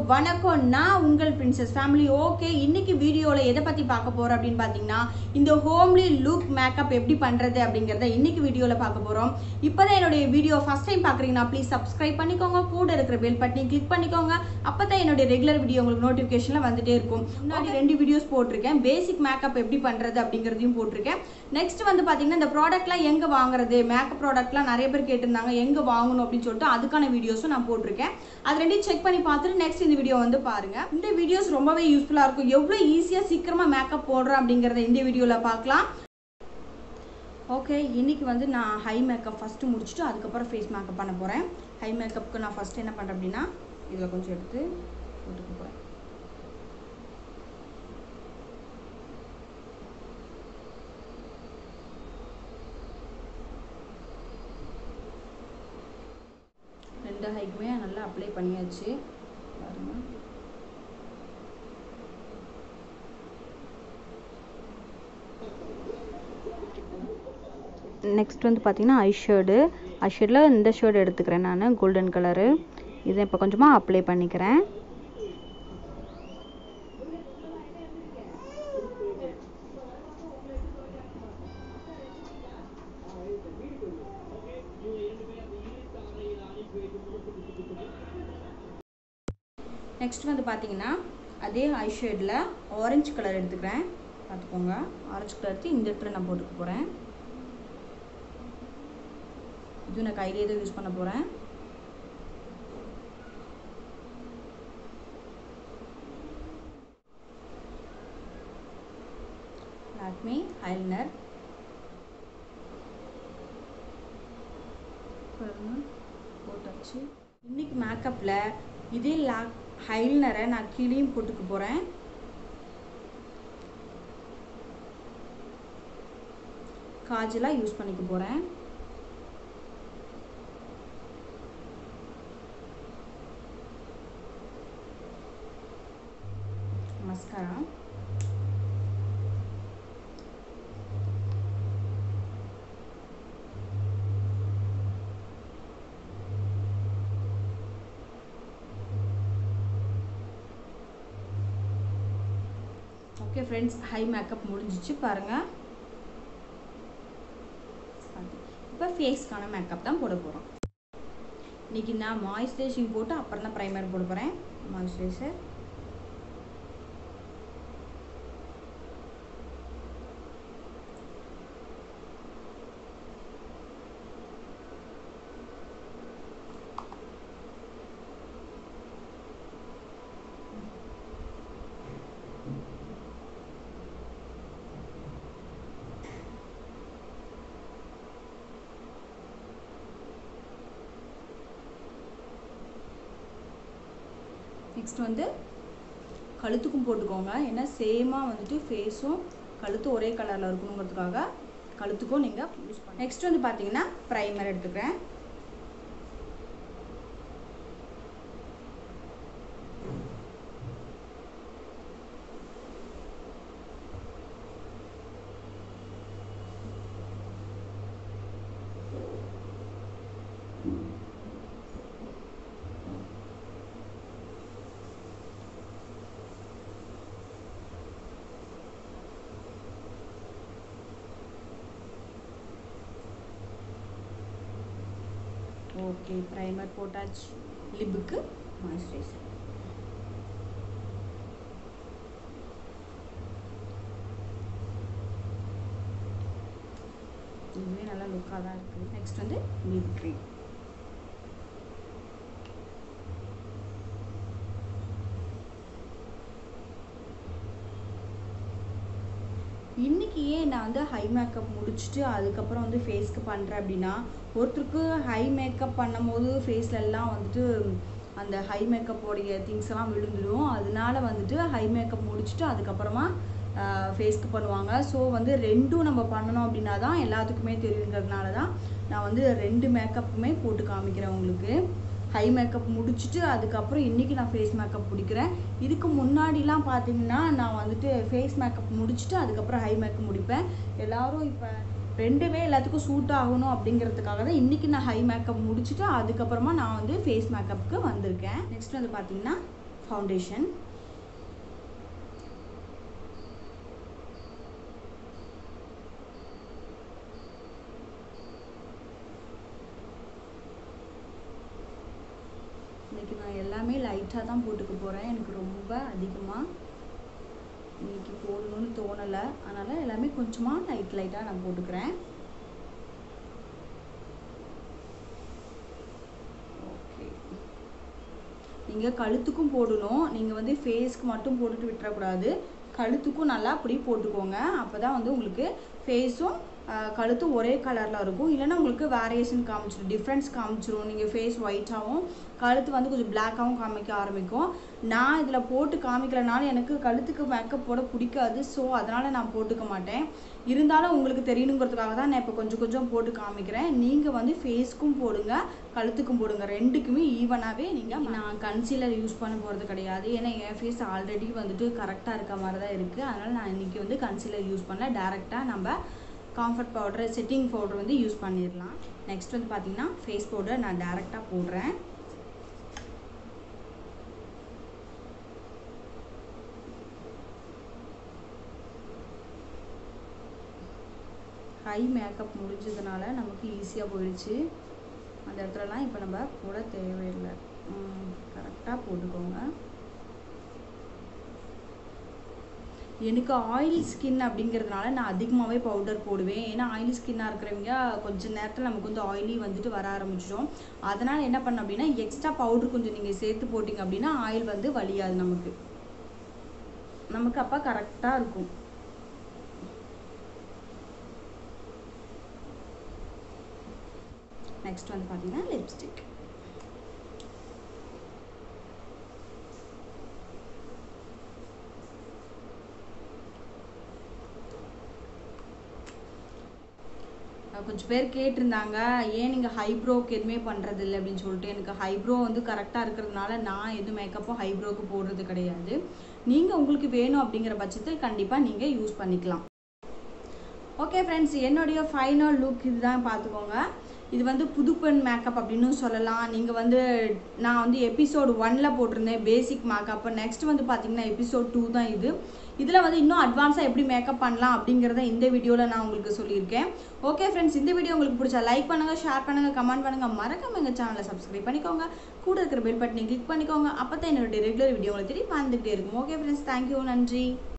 வணக்கம் நான் உங்கள் பிரின்சஸ் ஃபேமிலி ஓகே இன்னைக்கு வீடியோவில் எதை பற்றி பார்க்க போகிறோம் அப்படின்னு பார்த்தீங்கன்னா இந்த ஹோம்லி லுக் மேக்கப் எப்படி பண்ணுறது அப்படிங்கிறத இன்னைக்கு வீடியோவில் பார்க்க போகிறோம் இப்போ தான் என்னுடைய வீடியோ ஃபஸ்ட் டைம் பார்க்குறீங்கன்னா ப்ளீஸ் சப்ஸ்கிரைப் பண்ணிக்கோங்க கூட இருக்கிற பெல் பட்டனையும் கிளிக் பண்ணிக்கோங்க அப்போ தான் என்னுடைய ரெகுலர் வீடியோ உங்களுக்கு நோட்டிஃபிகேஷனில் வந்துட்டே இருக்கும் முன்னாடி ரெண்டு வீடியோஸ் போட்டிருக்கேன் பேசிக் மேக்கப் எப்படி பண்ணுறது அப்படிங்கிறதையும் போட்டிருக்கேன் நெக்ஸ்ட் வந்து பார்த்தீங்கன்னா இந்த ப்ராடக்ட்லாம் எங்கே வாங்குறது மேக்கப் ப்ராடக்ட்லாம் நிறைய பேர் கேட்டிருந்தாங்க எங்கே வாங்கணும் அப்படின்னு சொல்லிட்டு அதுக்கான வீடியோஸும் நான் போட்டிருக்கேன் அது ரெண்டையும் செக் பண்ணி பார்த்துட்டு நெக்ஸ்ட் இந்த வீடியோ வந்து பாருங்க இந்த வீடியோஸ் ரொம்பவே யூஸ்ஃபுல்லாக இருக்கும் எவ்வளோ ஈஸியாக சீக்கிரமாக மேக்கப் போடுறேன் அப்படிங்கிறத இந்த வீடியோவில் பார்க்கலாம் ஓகே இன்னைக்கு வந்து நான் ஹை மேக்கப் ஃபஸ்ட்டு முடிச்சுட்டு அதுக்கப்புறம் ஃபேஸ் மேக்கப் பண்ண போகிறேன் ஹை மேக்கப்புக்கு நான் ஃபஸ்ட்டு என்ன பண்ணுறேன் அப்படின்னா இதில் கொஞ்சம் எடுத்து போட்டுக்க போகிறேன் ரெண்டு ஹைக்குமே நல்லா அப்ளை பண்ணியாச்சு பாருங்க நெக்ஸ்ட் வந்து பார்த்தீங்கன்னா ஐ ஷேடு ஐ ஷேடில் இந்த ஷேடு எடுத்துக்கிறேன் நான் கோல்டன் கலரு இதை இப்போ கொஞ்சமாக அப்ளை பண்ணிக்கிறேன் நெக்ஸ்ட் வந்து பார்த்தீங்கன்னா அதே ஐ ஷேடில் ஆரஞ்சு கலர் எடுத்துக்கிறேன் பார்த்துக்கோங்க ஆரஞ்சு கலர் எடுத்து இந்த இடத்துல நான் போட்டுக்க போகிறேன் இது நான் கையிலே தான் யூஸ் பண்ண போகிறேன் லாக்மி ஐலைனர் போட்டாச்சு இன்னைக்கு மேக்கப்பில் இதே லாக் ஹைலைனரை நான் கீழேயும் போட்டுக்க போகிறேன் காஜலாக யூஸ் பண்ணிக்க போகிறேன் mascara okay friends hi makeup முடிஞ்சிச்சு பாருங்கள் இப்போ ஃபேஸ்க்கான மேக்கப் தான் போட போகிறோம் இன்றைக்கி நான் மாய்ஸ்சரைசிங் போட்டு அப்புறம் தான் ப்ரைமர் போட போகிறேன் மாய்ஸ்சரைசர் நெக்ஸ்ட் வந்து கழுத்துக்கும் போட்டுக்கோங்க ஏன்னா சேமாக வந்துட்டு ஃபேஸும் கழுத்து ஒரே கலரில் இருக்கணுங்கிறதுக்காக கழுத்துக்கும் நீங்கள் யூஸ் பண்ண நெக்ஸ்ட் வந்து பார்த்தீங்கன்னா ப்ரைமர் எடுத்துக்கிறேன் ஓகே ப்ரைமர் போட்டாச்சு லிப்புக்கு மாய்ஸ்சரைசர் இதுவே நல்லா லுக்காக தான் இருக்குது நெக்ஸ்ட் வந்து லிப் க்ரீம் இன்றைக்கி ஏன் நான் வந்து ஹை மேக்கப் முடிச்சுட்டு அதுக்கப்புறம் வந்து ஃபேஸ்க்கு பண்ணுறேன் அப்படின்னா ஒருத்தருக்கு ஹை மேக்கப் பண்ணும்போது ஃபேஸ்ல எல்லாம் வந்துட்டு அந்த ஹை மேக்கப்போடைய திங்ஸ் எல்லாம் விழுந்துடும் அதனால வந்துட்டு ஹை மேக்கப் முடிச்சுட்டு அதுக்கப்புறமா ஃபேஸ்க்கு பண்ணுவாங்க ஸோ வந்து ரெண்டும் நம்ம பண்ணணும் அப்படின்னா தான் எல்லாத்துக்குமே தெரியுங்கிறதுனால தான் நான் வந்து ரெண்டு மேக்கப்புமே போட்டு காமிக்கிறேன் உங்களுக்கு ஹை மேக்கப் முடிச்சுட்டு அதுக்கப்புறம் இன்றைக்கி நான் ஃபேஸ் மேக்கப் பிடிக்கிறேன் இதுக்கு முன்னாடிலாம் பார்த்தீங்கன்னா நான் வந்துட்டு ஃபேஸ் மேக்கப் முடிச்சுட்டு அதுக்கப்புறம் ஹை மேக்கப் முடிப்பேன் எல்லோரும் இப்போ ரெண்டுமே எல்லாத்துக்கும் சூட் ஆகணும் அப்படிங்கிறதுக்காக தான் இன்றைக்கி நான் ஹை மேக்கப் முடிச்சுட்டு அதுக்கப்புறமா நான் வந்து ஃபேஸ் மேக்கப்புக்கு வந்திருக்கேன் நெக்ஸ்ட் வந்து பார்த்தீங்கன்னா ஃபவுண்டேஷன் இன்னைக்கு நான் எல்லாமே லைட்டாக தான் போட்டுக்க போகிறேன் எனக்கு ரொம்ப அதிகமாக இன்னைக்கு போடணும்னு தோணலை அதனால் எல்லாமே கொஞ்சமாக லைட் லைட்டாக நான் போட்டுக்கிறேன் ஓகே நீங்கள் கழுத்துக்கும் போடணும் நீங்கள் வந்து ஃபேஸ்க்கு மட்டும் போட்டுட்டு விட்டுறக்கூடாது கழுத்துக்கும் நல்லா அப்படி போட்டுக்கோங்க அப்போ தான் வந்து உங்களுக்கு ஃபேஸும் கழுத்தும் ஒரே கலரில் இருக்கும் இல்லைன்னா உங்களுக்கு வேரியேஷன் காமிச்சிடும் டிஃப்ரென்ஸ் காமிச்சிரும் நீங்கள் ஃபேஸ் ஒயிட்டாகவும் கழுத்து வந்து கொஞ்சம் பிளாக்காகவும் காமிக்க ஆரம்பிக்கும் நான் இதில் போட்டு காமிக்கலனாலும் எனக்கு கழுத்துக்கு மேக்கப் போட பிடிக்காது ஸோ அதனால் நான் போட்டுக்க மாட்டேன் இருந்தாலும் உங்களுக்கு தெரியணுங்கிறதுக்காக தான் நான் இப்போ கொஞ்சம் கொஞ்சம் போட்டு காமிக்கிறேன் நீங்கள் வந்து ஃபேஸ்க்கும் போடுங்க கழுத்துக்கும் போடுங்க ரெண்டுக்குமே ஈவனாகவே நீங்கள் நான் கன்சீலர் யூஸ் பண்ண போகிறது கிடையாது ஏன்னா என் ஃபேஸ் ஆல்ரெடி வந்துட்டு கரெக்டாக இருக்க மாதிரி தான் இருக்குது அதனால் நான் இன்றைக்கி வந்து கன்சீலர் யூஸ் பண்ணல டேரெக்டாக நம்ம காம்ஃபர்ட் பவுடர் செட்டிங் பவுடர் வந்து யூஸ் பண்ணிடலாம் நெக்ஸ்ட் வந்து பார்த்தீங்கன்னா ஃபேஸ் பவுடர் நான் டேரெக்டாக போடுறேன் ஹை மேக்கப் முடிஞ்சதுனால நமக்கு ஈஸியாக போயிடுச்சு அந்த இடத்துலலாம் இப்போ நம்ம போட தேவையில்லை கரெக்டாக போட்டுக்கோங்க எனக்கு ஆயிலி ஸ்கின் அப்படிங்கிறதுனால நான் அதிகமாகவே பவுடர் போடுவேன் ஏன்னா ஆயிலி ஸ்கின்னாக இருக்கிறவங்க கொஞ்சம் நேரத்தில் நமக்கு வந்து ஆயிலி வந்துட்டு வர ஆரம்பிச்சிடும் அதனால் என்ன பண்ண அப்படின்னா எக்ஸ்ட்ரா பவுடர் கொஞ்சம் நீங்கள் சேர்த்து போட்டிங்க அப்படின்னா ஆயில் வந்து வலியாது நமக்கு நமக்கு அப்போ கரெக்டாக இருக்கும் நெக்ஸ்ட் வந்து பார்த்தீங்கன்னா லிப்ஸ்டிக் கொஞ்சம் பேர் கேட்டிருந்தாங்க ஏன் நீங்கள் ஹைப்ரோக்கு எதுவுமே பண்ணுறது இல்லை அப்படின்னு சொல்லிட்டு எனக்கு ஹைப்ரோ வந்து கரெக்டாக இருக்கிறதுனால நான் எதுவும் மேக்கப்பும் ஹைப்ரோக்கு போடுறது கிடையாது நீங்கள் உங்களுக்கு வேணும் அப்படிங்கிற பட்சத்தில் கண்டிப்பாக நீங்கள் யூஸ் பண்ணிக்கலாம் ஓகே ஃப்ரெண்ட்ஸ் என்னுடைய ஃபைனல் லுக் இதுதான் பார்த்துக்கோங்க இது வந்து புதுப்பெண் மேக்கப் அப்படின்னு சொல்லலாம் நீங்கள் வந்து நான் வந்து எபிசோடு ஒனில் போட்டிருந்தேன் பேசிக் மேக்கப் நெக்ஸ்ட் வந்து பார்த்தீங்கன்னா எபிசோட் டூ தான் இது இதில் வந்து இன்னும் அட்வான்ஸாக எப்படி மேக்கப் பண்ணலாம் அப்படிங்கிறத இந்த வீடியோவில் நான் உங்களுக்கு சொல்லியிருக்கேன் ஓகே ஃப்ரெண்ட்ஸ் இந்த வீடியோ உங்களுக்கு பிடிச்சா லைக் பண்ணுங்கள் ஷேர் பண்ணுங்கள் கமெண்ட் பண்ணுங்கள் மறக்காம எங்கள் சேனலை சப்ஸ்கிரைப் பண்ணிக்கோங்க கூட இருக்கிற பெல் பட்டனை கிளிக் பண்ணிக்கோங்க அப்போ தான் என்னுடைய ரெகுலர் வீடியோ உங்களுக்கு திரும்பி வந்துகிட்டே இருக்கும் ஓகே ஃப்ரெண்ட்ஸ் தேங்க்யூ நன்றி